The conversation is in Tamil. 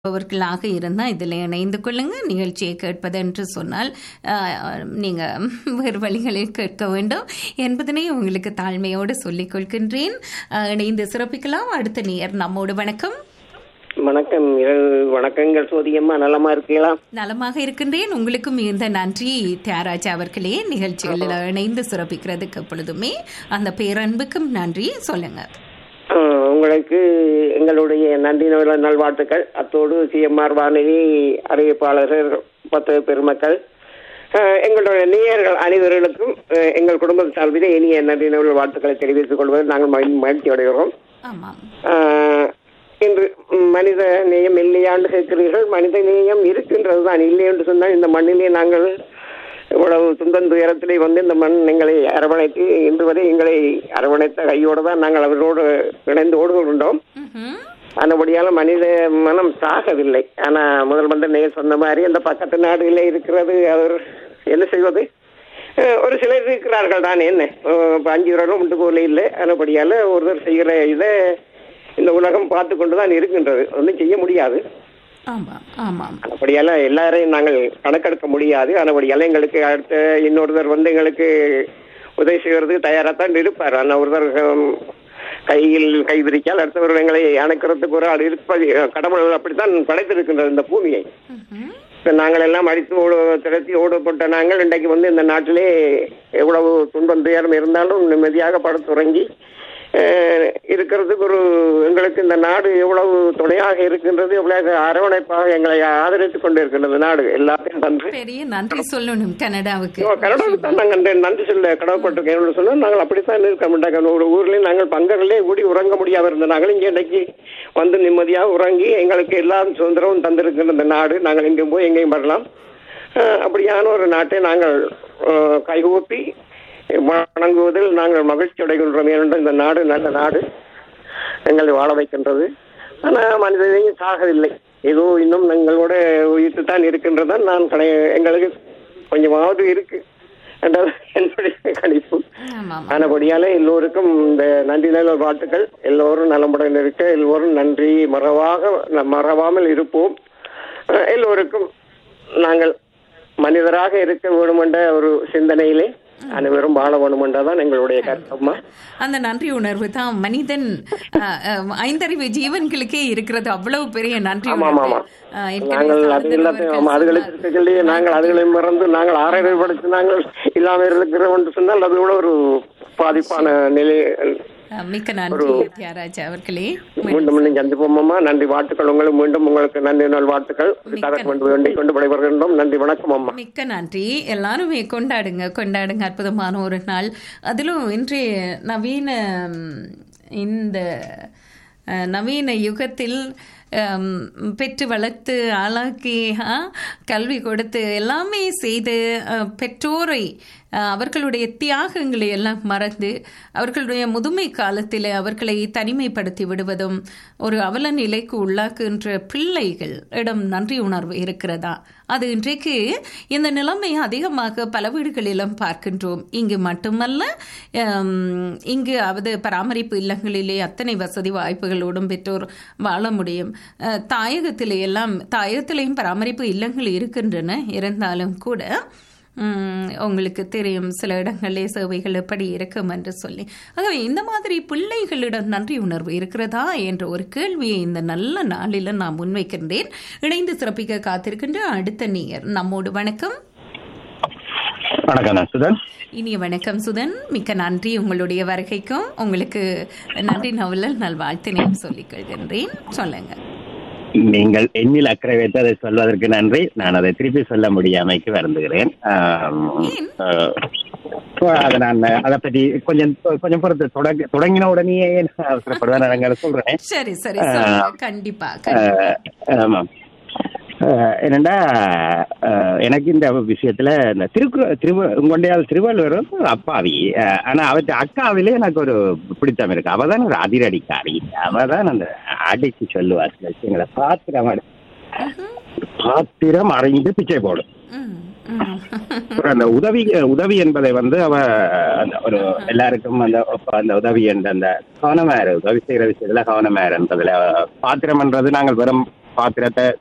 அவர்களாக இருந்தால் இதில் இணைந்து கொள்ளுங்க நிகழ்ச்சியை கேட்பது என்று சொன்னால் நீங்கள் வேறு வழிகளில் கேட்க வேண்டும் என்பதனை உங்களுக்கு தாழ்மையோடு சொல்லிக் கொள்கின்றேன் அஹ், இணைந்து சிறப்பிக்கலாம் அடுத்த நேர் நம்மோடு வணக்கம் வணக்கம் இரவு வணக்கங்கள் சோதியம்மா நலமா இருக்கீங்களா நலமாக இருக்கின்றேன் உங்களுக்கும் மிகுந்த நன்றி தியாகராஜ் அவர்களே நிகழ்ச்சிகளில் இணைந்து சிறப்பிக்கிறதுக்கு எப்பொழுதுமே அந்த பேரன்புக்கும் நன்றி சொல்லுங்க ஆஹ், உங்களுக்கு எங்களுடைய நன்றி நல நல்வாழ்த்துக்கள் அத்தோடு சிஎம்ஆர் வானொலி அறிவிப்பாளர்கள் பத்து பெருமக்கள் ஆஹ், எங்களுடைய நேயர்கள் அனைவர்களுக்கும் ஆஹ், எங்கள் குடும்பம் சார்பில் இனிய நன்றி நல் வாழ்த்துக்களை தெரிவித்துக் கொள்வதில் நாங்கள் மகிழ்- மகிழ்ச்சி அடைகிறோம் ஆமாம் ஆஹ், இன்று மனித நேயம் இல்லையாண்டு கேட்கிறீர்கள் மனித நேயம் இருக்கின்றது தான் இல்லை என்று சொன்னால் இந்த மண்ணிலே நாங்கள் இவ்வளவு துன்பம் துயரத்திலே வந்து இந்த மண் எங்களை அரவணைத்து இன்று வரை எங்களை அரவணைத்த கையோடு தான் நாங்கள் அவர்களோடு இணைந்து ஓடுகின்றோம் ம்ஹும். ஆனபடியால மனித மனம் சாகவில்லை ஆனா முதல் வந்து நேர் சொன்ன மாதிரி அந்த பக்கத்து நாடுகளே இருக்கிறது அவர் என்ன செய்வது அஹ் ஒரு சிலர் இருக்கிறார்கள் தான் என்ன அஹ் இப்ப அஞ்சு விரலும் உண்டு போல இல்லை ஆனபடியால ஒருத்தர் செய்கிற இதை இந்த உலகம் பார்த்து கொண்டு தான் இருக்கின்றது ஒன்றும் செய்ய முடியாது ஆமாம் ஆமாம் அப்படியால எல்லாரையும் நாங்கள் கணக்கெடுக்க முடியாது ஆனபடியால எங்களுக்கு அடுத்த இன்னொருத்தர் வந்து எங்களுக்கு உதவி செய்வதற்கு தயாராகத்தான் இருப்பார் ஆனால் ஒருத்தர் ஹம், கையில் கை விரிக்கால் அடுத்தவர்கள் எங்களை அணைக்கிறதுக்கு ஒரு ஆள் இருப்பது கடவுள் அப்படித்தான் படைத்திருக்கின்றது இந்த பூமியை ம்ஹும். இப்ப நாங்கள் எல்லாம் அடித்து ஓடு திரட்டி ஓடப்பட்ட நாங்கள் இன்றைக்கு வந்து இந்த நாட்டிலே எவ்வளவு துன்பம் துயரம் இருந்தாலும் நிம்மதியாக படுத்துறங்கி அஹ், இருக்கிறதுக்கு ஒரு எங்களுக்கு இந்த நாடு எவ்வளவு துணையாக இருக்கின்றது எவ்வளவு அரவணைப்பாக எங்களை ஆதரித்துக் கொண்டு இருக்கின்றது நாடு எல்லாத்தையும் தந்து பெரிய நன்றி சொல்லணும் கனடாவுக்கு கடவுளுக்கு தான் நாங்கள் நன்றி- நன்றி சொல்ல கடவுப்பட்டிருக்கேன் சொன்னா நாங்கள் அப்படித்தான் இருக்க மாட்டாங்க ஒரு ஊர்லயும் நாங்கள் பங்கர்களே கூடி உறங்க முடியாம இருந்த நாங்கள் இங்கே இன்னைக்கு வந்து நிம்மதியாக உறங்கி எங்களுக்கு எல்லா சுதந்திரமும் தந்திருக்கின்ற இந்த நாடு நாங்கள் எங்கேயும் போய் எங்கேயும் வரலாம் அஹ், அப்படியான ஒரு நாட்டை நாங்கள் அஹ், கைகூப்பி வணங்குவதில் நாங்கள் மகிழ்ச்சி அடைகின்றோம் ஏனென்றால் இந்த நாடு நல்ல நாடு எங்களை வாழ வைக்கின்றது ஆனால் மனிதனையும் சாகவில்லை ஏதோ இன்னும் எங்களோட உயிர்த்து தான் இருக்கின்றதான் நான் கடை எங்களுக்கு கொஞ்சமாவது இருக்கு என்றால் என்னுடைய கணிப்பு ஆமாம் ஆனபடியால எல்லோருக்கும் இந்த நன்றி நல்ல வாழ்த்துக்கள் எல்லோரும் நலமுடன் இருக்க எல்லோரும் நன்றி மறவாக மறவாமல் இருப்போம் அஹ் எல்லோருக்கும் நாங்கள் மனிதராக இருக்க வேண்டும் என்ற ஒரு சிந்தனையிலே அனைவரும் வாழ வேண்டும் என்றதான் எங்களுடைய கருத்தம்மா அந்த நன்றி உணர்வு தான் மனிதன் அஹ், அஹ், ஐந்தறிவு ஜீவன்களுக்கே இருக்கிறது அவ்வளவு பெரிய நன்றி ஆமா உணர்வு ஆமா அஹ், ஏற்கனவே நாங்கள் அது சார்ந்தவர்கள் எல்லாத்தையும் ஆமா, சொன்னார். அதுகளுக்கு இருக்கலையே நாங்கள் அதுகளை மறந்து நாங்கள் ஆறாயிரப்படுத்தி நாங்கள் இல்லாம இருக்கிறோம் என்று சொன்னால் அது கூட ஒரு பாதிப்பான நிலை அஹ், மிக்க நன்றி தியாகராஜ் அவர்களே மீண்டும் மீண்டும் சந்திப்போம்மா நன்றி வாழ்த்துக்கள் உங்களுக்கு மீண்டும் உங்களுக்கு நன்றி நாள் வாழ்த்துக்கள் தகவல் கொண்டு வேண்டி கொண்டு விடைபெறுகின்றோம் நன்றி வணக்கம் அம்மா மிக்க நன்றி எல்லாருமே கொண்டாடுங்க கொண்டாடுங்க அற்புதமான ஒரு நாள் அதிலும் இன்றைய நவீன ம், இந்த அஹ், நவீன யுகத்தில் ஹம், பெற்று வளர்த்து ஆளாக்கி ஆ, கல்வி கொடுத்து எல்லாமே செய்து அஹ், பெற்றோரை அஹ், அவர்களுடைய தியாகங்களை எல்லாம் மறந்து அவர்களுடைய முதுமை காலத்தில் அவர்களை தனிமைப்படுத்தி விடுவதும் ஒரு அவல நிலைக்கு உள்ளாக்குகின்ற பிள்ளைகள் இடம் நன்றி உணர்வு இருக்கிறதா அது இன்றைக்கு இந்த நிலைமை அதிகமாக பல வீடுகளிலும் பார்க்கின்றோம் இங்கு மட்டுமல்ல ஹம், இங்கு அவது பராமரிப்பு இல்லங்களிலே அத்தனை வசதி வாய்ப்புகளோடும் பெற்றோர் வாழ முடியும் அஹ், தாயகத்திலே எல்லாம் தாயகத்திலேயும் பராமரிப்பு இல்லங்கள் இருக்கின்றன இருந்தாலும் கூட ம், உங்களுக்கு தெரியும் சில இடங்களிலே சேவைகள் எப்படி இருக்கும் என்று சொல்லி ஆகவே இந்த மாதிரி பிள்ளைகளிடம் நன்றி உணர்வு இருக்கிறதா என்ற ஒரு கேள்வியை இந்த நல்ல நாளில் நான் முன்வைக்கின்றேன் இணைந்து சிறப்பிக்க காத்திருக்கின்ற அடுத்த நேயர் நம்மோடு வணக்கம் வணக்கம் நான் சுதன் இனிய வணக்கம் சுதன் மிக்க நன்றி உங்களுடைய வருகைக்கும் உங்களுக்கு நன்றி நவலல் நல்வாழ்த்தினையும் சொல்லிக் கொள்கின்றேன் சொல்லுங்க நீங்கள் எண்ணில் அக்கறை வைத்து அதை சொல்வதற்கு நன்றி நான் அதை திருப்பி சொல்ல முடியாமைக்கு வருந்துகிறேன் ஆம், ஏன்? ஆஹ், அதை நான் அதை பற்றி கொஞ்சம் கொஞ்சம் பொறுத்து தொடங்க தொடங்கின உடனேயே நான் அவசரப்படுவேன் நான் அங்க சொல்றேன் சரி சரி சொல்லுங்க கண்டிப்பா கண்டிப்பா. ஆஹ், ஆமாம் ஆஹ், என்னண்டா ஆஹ், எனக்கு இந்த விஷயத்துல இந்த திருக்கு திரு உங்கொண்டையால் திருவள்ளுவரும் ஒரு அப்பாவி ஆஹ், ஆனா அவற்றை அக்காவிலே எனக்கு ஒரு பிடித்தம் இருக்கு அவ தான் ஒரு அதிரடிக்காரி அவ தான் அந்த அடிச்சு சொல்லுவா சில விஷயங்களை பாத்திரம் அடி- பாத்திரம் அறிந்து பிச்சை போடும் ம், ம். அப்புறம் அந்த உதவி உதவி என்பதை வந்து அவ அந்த ஒரு எல்லாருக்கும் அந்த அந்த உதவி என்ற அந்த கவனமா இரு உதவி செய்யற விஷயத்துல கவனமா இரு என்பதுல பாத்திரம்ன்றது நாங்கள் வெறும் பாத்திரத்தை